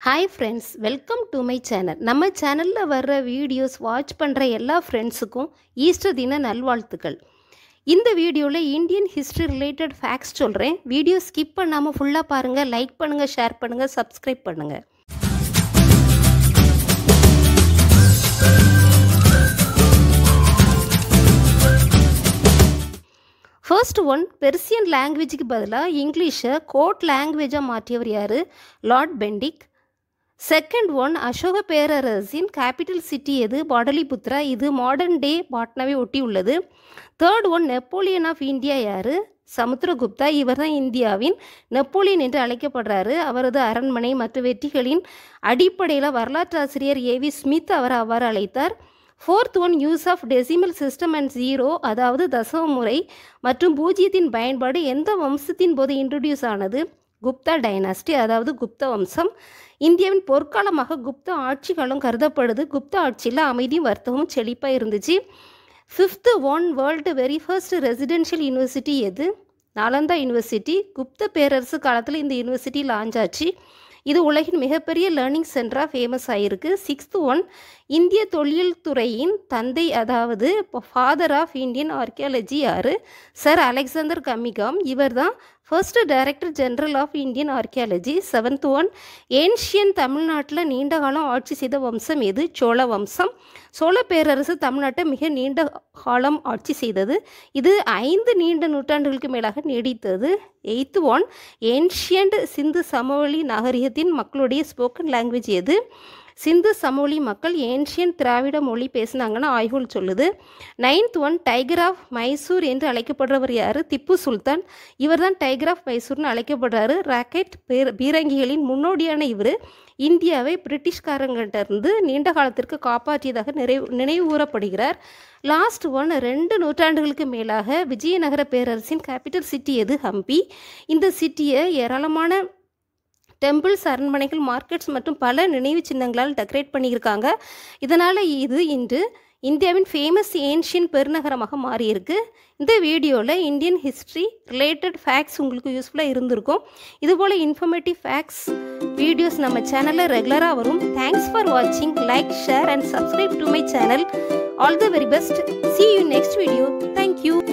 hi friends welcome to my channel நம்ம சேனலில் வர்ற வீடியோஸ் வாட்ச் பண்ணுற எல்லா ஃப்ரெண்ட்ஸுக்கும் ஈஸ்டர் தின நல்வாழ்த்துக்கள் இந்த வீடியோவில் இந்தியன் ஹிஸ்ட்ரி ரிலேட்டட் ஃபேக்ட்ஸ் சொல்கிறேன் வீடியோ ஸ்கிப் பண்ணாமல் ஃபுல்லாக பாருங்கள் லைக் பண்ணுங்கள் ஷேர் பண்ணுங்கள் சப்ஸ்கிரைப் பண்ணுங்கள் ஃபர்ஸ்ட் ஒன் பெர்சியன் லாங்குவேஜுக்கு பதிலாக இங்கிலீஷை கோட் லாங்குவேஜாக மாற்றியவர் யார் லார்ட் பெண்டிக் செகண்ட் ஒன் அசோக பேரரசின் கேபிட்டல் சிட்டி எது பாடலிபுத்ரா இது மாடர்ன் டே பாட்னாவை ஒட்டி உள்ளது third one Napoleon of India யார் சமுத்திரகுப்தா இவர் தான் இந்தியாவின் நெப்போலியன் என்று அழைக்கப்படுறாரு அவரது அரண்மனை மற்றும் வெற்றிகளின் அடிப்படையில் வரலாற்றாசிரியர் ஏவி ஸ்மித் அவர் அவ்வாறு அழைத்தார் fourth one use of decimal system and zero அதாவது தசம முறை மற்றும் பூஜ்ஜியத்தின் பயன்பாடு எந்த வம்சத்தின் போது இன்ட்ரடியூஸ் ஆனது குப்தா டைனாஸ்டி அதாவது குப்த வம்சம் இந்தியாவின் பொற்காலமாக குப்த ஆட்சி காலம் கருதப்படுது குப்த ஆட்சியில் அமைதியும் வர்த்தகமும் செழிப்பாக இருந்துச்சு fifth one world very first residential university எது நாலந்தா யூனிவர்சிட்டி குப்த பேரரசு காலத்தில் இந்த யூனிவர்சிட்டி லான்ச் ஆச்சு இது உலகின் மிகப்பெரிய லேர்னிங் சென்டராக ஃபேமஸ் ஆகிருக்கு சிக்ஸ்த் ஒன் இந்திய தொழில் துறையின் தந்தை அதாவது ஃபாதர் ஆஃப் இந்தியன் ஆர்கியாலஜி யார் சர் அலெக்சாந்தர் கமிகாம் இவர் தான் first director general of Indian archaeology seventh one ancient தமிழ்நாட்டில் நீண்ட காலம் ஆட்சி செய்த வம்சம் எது சோழ வம்சம் சோழ பேரரசு தமிழ்நாட்டை மிக நீண்ட காலம் ஆட்சி செய்தது இது ஐந்து நீண்ட நூற்றாண்டுகளுக்கு மேலாக நீடித்தது எய்த் ஒன் ஏன்ஷியன்ட் சிந்து சமவெளி நாகரிகத்தின் மக்களுடைய ஸ்போக்கன் லாங்குவேஜ் எது சிந்து சமவெளி மக்கள் ஏன்ஷியன் திராவிட மொழி பேசினாங்கன்னு ஆய்வுகள் சொல்லுது ninth one tiger of Mysore என்று அழைக்கப்படுறவர் யார் திப்பு சுல்தான் இவர் தான் டைகர் ஆஃப் மைசூர்னு அழைக்கப்படுறாரு ராக்கெட் பீரங்கிகளின் முன்னோடியான இவர் இந்தியாவை பிரிட்டிஷ்காரங்கிட்ட இருந்து நீண்ட காலத்திற்கு காப்பாற்றியதாக நிறைவு நினைவு கூறப்படுகிறார் லாஸ்ட் ஒன் ரெண்டு நூற்றாண்டுகளுக்கு மேலாக விஜயநகர பேரரசின் கேபிட்டல் சிட்டி எது ஹம்பி இந்த சிட்டியை ஏராளமான டெம்பிள்ஸ் அரண்மனைகள் மார்க்கெட்ஸ் மற்றும் பல நினைவு சின்னங்களால் டெக்கரேட் பண்ணியிருக்காங்க இதனால் இது இன்று இந்தியாவின் ஃபேமஸ் ஏன்ஷியன் பெருநகரமாக மாறியிருக்கு இந்த வீடியோவில் இந்தியன் ஹிஸ்ட்ரி ரிலேட்டட் ஃபேக்ட்ஸ் உங்களுக்கு யூஸ்ஃபுல்லாக இருந்திருக்கும் இதுபோல் இன்ஃபர்மேட்டிவ் ஃபேக்ட்ஸ் வீடியோஸ் நம்ம சேனலில் ரெகுலராக வரும் தேங்க்ஸ் ஃபார் வாட்சிங் like share and subscribe to my channel all the very best see you next video thank you